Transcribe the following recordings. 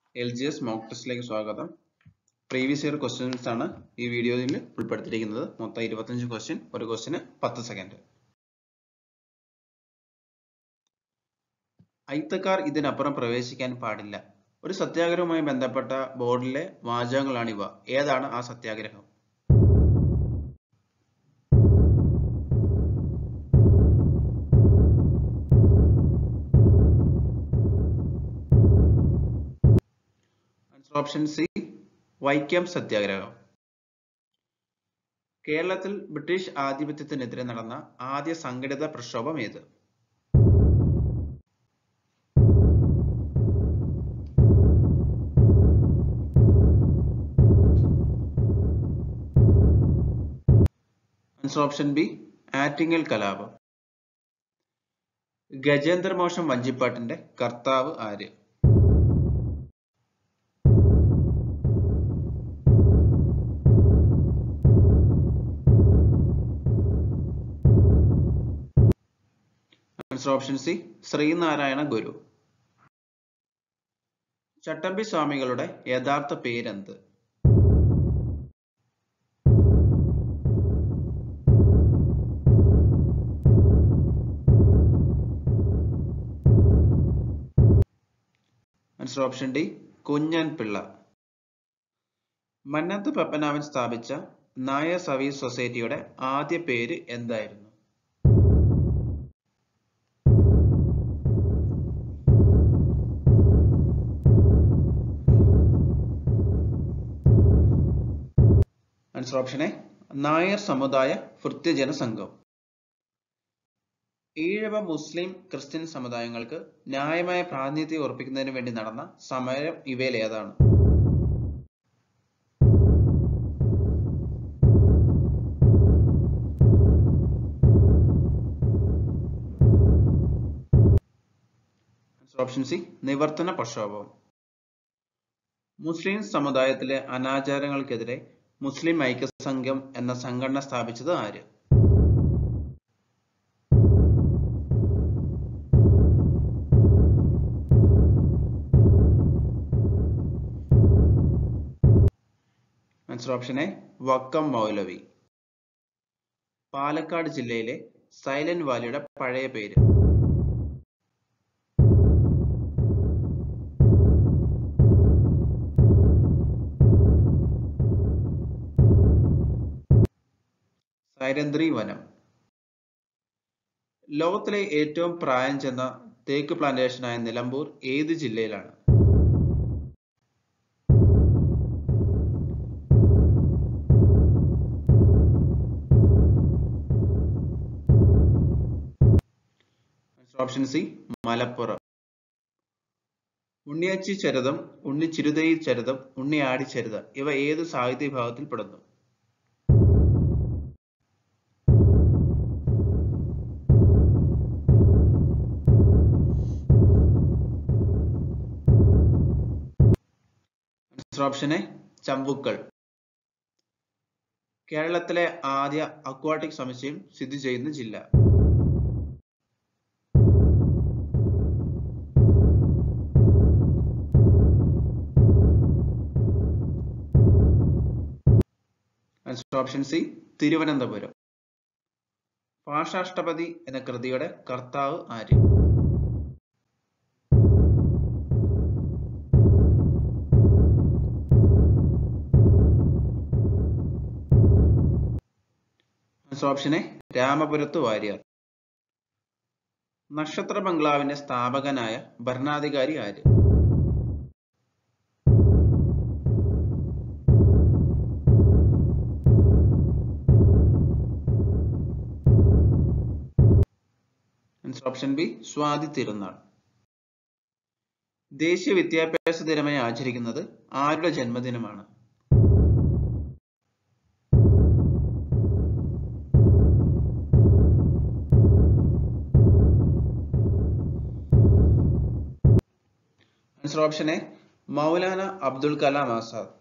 L G S mock ടെസ്റ്റിലേക്ക് സ്വാഗതം previous year questions ആണ് ഈ വീഡിയോയിൽ ഉൾപ്പെടുത്തിയിരിക്കുന്നത് മൊത്തം ഇരുപത്തഞ്ച് ക്വസ്റ്റ്യൻ ഒരു ക്വസ്റ്റ്യന് പത്ത് സെക്കൻഡ് അയിത്തക്കാർ ഇതിനപ്പുറം പ്രവേശിക്കാൻ പാടില്ല ഒരു സത്യാഗ്രഹവുമായി ബന്ധപ്പെട്ട ബോർഡിലെ വാചകങ്ങളാണിവ ഏതാണ് ആ സത്യാഗ്രഹം ആൻസർ ഓപ്ഷൻ സി വൈക്കം സത്യാഗ്രഹം കേരളത്തിൽ ബ്രിട്ടീഷ് ആധിപത്യത്തിനെതിരെ നടന്ന ആദ്യ സംഘടിത പ്രക്ഷോഭം ഏത് ആൻസർ ഓപ്ഷൻ ബി ആറ്റിങ്ങൽ കലാപം ഗജേന്ദ്രമോക്ഷം വഞ്ചിപ്പാട്ടിന്റെ കർത്താവ് ആര് answer option C Sreenarayana Guru Chattampi സ്വാമികളുടെ യഥാർത്ഥ പേരെന്ത് answer option D Kunjan Pillai Mannathu Pappanavan സ്ഥാപിച്ച നായർ സർവീസ് സൊസൈറ്റിയുടെ ആദ്യ പേര് എന്തായിരുന്നു ആൻസർ ഓപ്ഷൻ എ നായർ സമുദായ ഭൃത്യജന സംഘം ഈഴവ മുസ്ലിം ക്രിസ്ത്യൻ സമുദായങ്ങൾക്ക് ന്യായമായ പ്രാതിനിധ്യം ഉറപ്പിക്കുന്നതിന് വേണ്ടി നടന്ന സമരം ഇവയിൽ ഏതാണ് ഓപ്ഷൻ സി നിവർത്തന പ്രക്ഷോഭം മുസ്ലിം സമുദായത്തിലെ അനാചാരങ്ങൾക്കെതിരെ മുസ്ലിം ഐക്യസംഘം എന്ന സംഘടന സ്ഥാപിച്ചത് ആര് answer option A Vakkom Moulavi Palakkad ജില്ലയിലെ സൈലന്റ് വാലിയുടെ പഴയ പേര് സൈരന്ത്രി വനം ലോകത്തിലെ ഏറ്റവും പ്രായം ചെന്ന തേക്ക് പ്ലാന്റേഷനായ നിലമ്പൂർ ഏത് ജില്ലയിലാണ് ഓപ്ഷൻ സി മലപ്പുറം ഉണ്ണിയാച്ചി ചരിതം ഉണ്ണിച്ചിരുതയി ചരിതം ഉണ്ണിയാടി ചരിതം ഇവ ഏത് സാഹിത്യ വിഭാഗത്തിൽ പെടുന്നു ഓപ്ഷൻ എ ചമ്പുക്കൾ കേരളത്തിലെ ആദ്യ അക്വാട്ടിക് സമുച്ചയം സ്ഥിതി ചെയ്യുന്ന ജില്ല ഓപ്ഷൻ സി തിരുവനന്തപുരം ഭാഷാഷ്ടപതി എന്ന കൃതിയുടെ കർത്താവ് ആര് ഓപ്ഷൻ എ രാമപുരത്ത് വാര്യർ നക്ഷത്ര ബംഗ്ലാവിന്റെ സ്ഥാപകനായ ഭരണാധികാരി ആര് ഓപ്ഷൻ ബി സ്വാതി തിരുനാൾ ദേശീയ വിദ്യാഭ്യാസ ദിനമായി ആചരിക്കുന്നത് ആരുടെ ജന്മദിനമാണ് answer option A Maulana Abdul Kalam Azad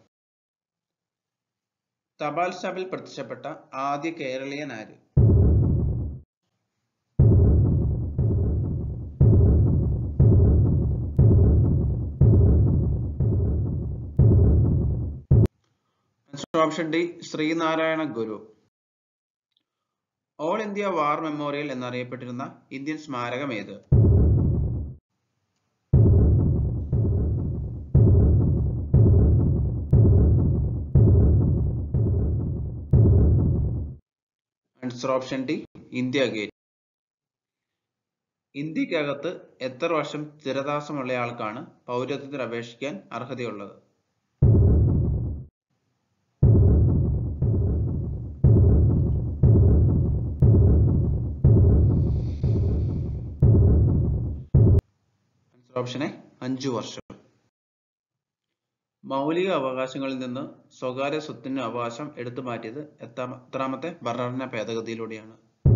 തപാൽ സ്റ്റാമ്പിൽ പ്രത്യക്ഷപ്പെട്ട ആദ്യ കേരളീയൻ ആര് answer option D Sreenarayana Guru all India war memorial എന്നറിയപ്പെട്ടിരുന്ന ഇന്ത്യൻ സ്മാരകം ഏത് answer option D India gate ഇന്ത്യക്കകത്ത് എത്ര വർഷം സ്ഥിരതാമസമുള്ളയാൾക്കാണ് പൗരത്വത്തിന് അപേക്ഷിക്കാൻ അർഹതയുള്ളത് ആൻസർ ഓപ്ഷൻ എ അഞ്ചു വർഷം മൗലിക അവകാശങ്ങളിൽ നിന്ന് സ്വകാര്യ സ്വത്തിന് അവകാശം എടുത്തു മാറ്റിയത് എത്താം എത്രാമത്തെ ഭരണഘടനാ ഭേദഗതിയിലൂടെയാണ്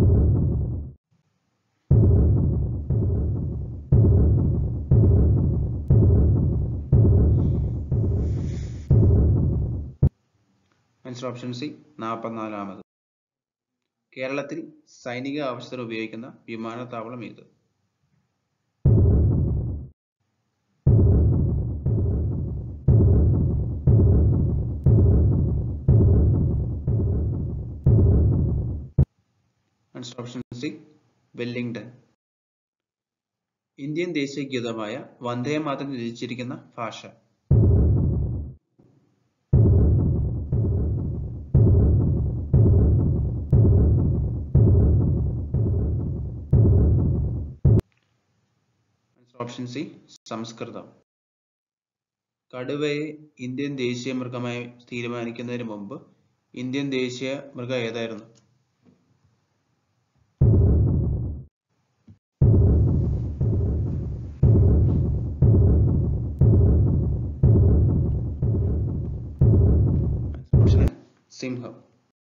ആൻസർ ഓപ്ഷൻ സി നാൽപ്പത്തിനാലാമത് കേരളത്തിൽ സൈനിക ആവശ്യത്തിന് ഉപയോഗിക്കുന്ന വിമാനത്താവളം ഏത് answer option C Wellington Indian ദേശീയ ഗീതമായ വന്ദേ മാതരം രചിച്ചിരിക്കുന്ന ഭാഷ ഓപ്ഷൻ സി സംസ്കൃതം കടുവയെ ഇന്ത്യൻ ദേശീയ മൃഗമായി തീരുമാനിക്കുന്നതിന് മുമ്പ് ഇന്ത്യൻ ദേശീയ മൃഗം ഏതായിരുന്നു ഓപ്ഷൻ സിംഹം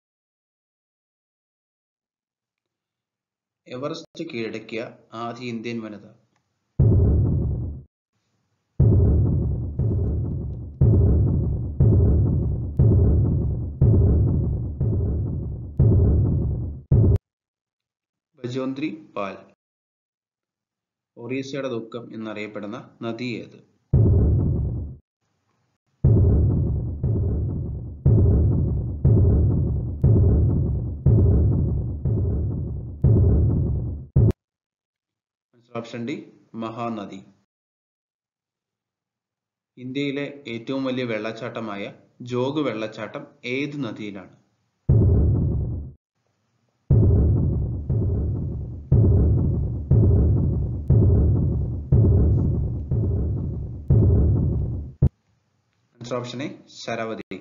എവറസ്റ്റ് കീഴടക്കിയ ആദ്യ ഇന്ത്യൻ വനിത ബജോന്ത്രി പാൽ ഒറീസയുടെ ദുഃഖം എന്നറിയപ്പെടുന്ന നദി ഏത് ഓപ്ഷൻ ഡി മഹാനദി ഇന്ത്യയിലെ ഏറ്റവും വലിയ വെള്ളച്ചാട്ടമായ ജോഗ് വെള്ളച്ചാട്ടം ഏത് നദിയിലാണ് answer option A Sharavathi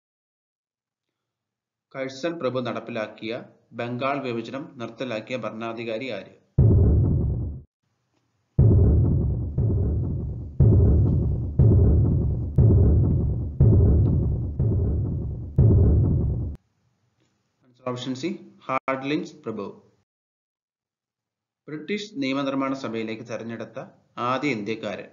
Curzon പ്രഭു നടപ്പിലാക്കിയ ബംഗാൾ വിഭജനം നിർത്തലാക്കിയ ഭരണാധികാരി ആര് ഓപ്ഷൻ സി ഹാർഡ്ലിൻസ് പ്രഭു ബ്രിട്ടീഷ് നിയമനിർമ്മാണ സഭയിലേക്ക് തെരഞ്ഞെടുത്ത ആദ്യ ഇന്ത്യക്കാരൻ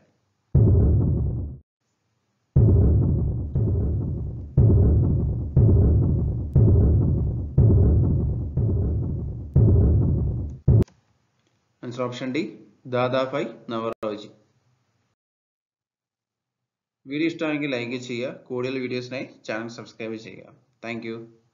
answer option D Dadabhai Naoroji video ഇഷ്ടമായെങ്കിൽ ലൈക്ക് ചെയ്യുക കൂടുതൽ വീഡിയോസിനായി ചാനൽ സബ്സ്ക്രൈബ് ചെയ്യുക താങ്ക്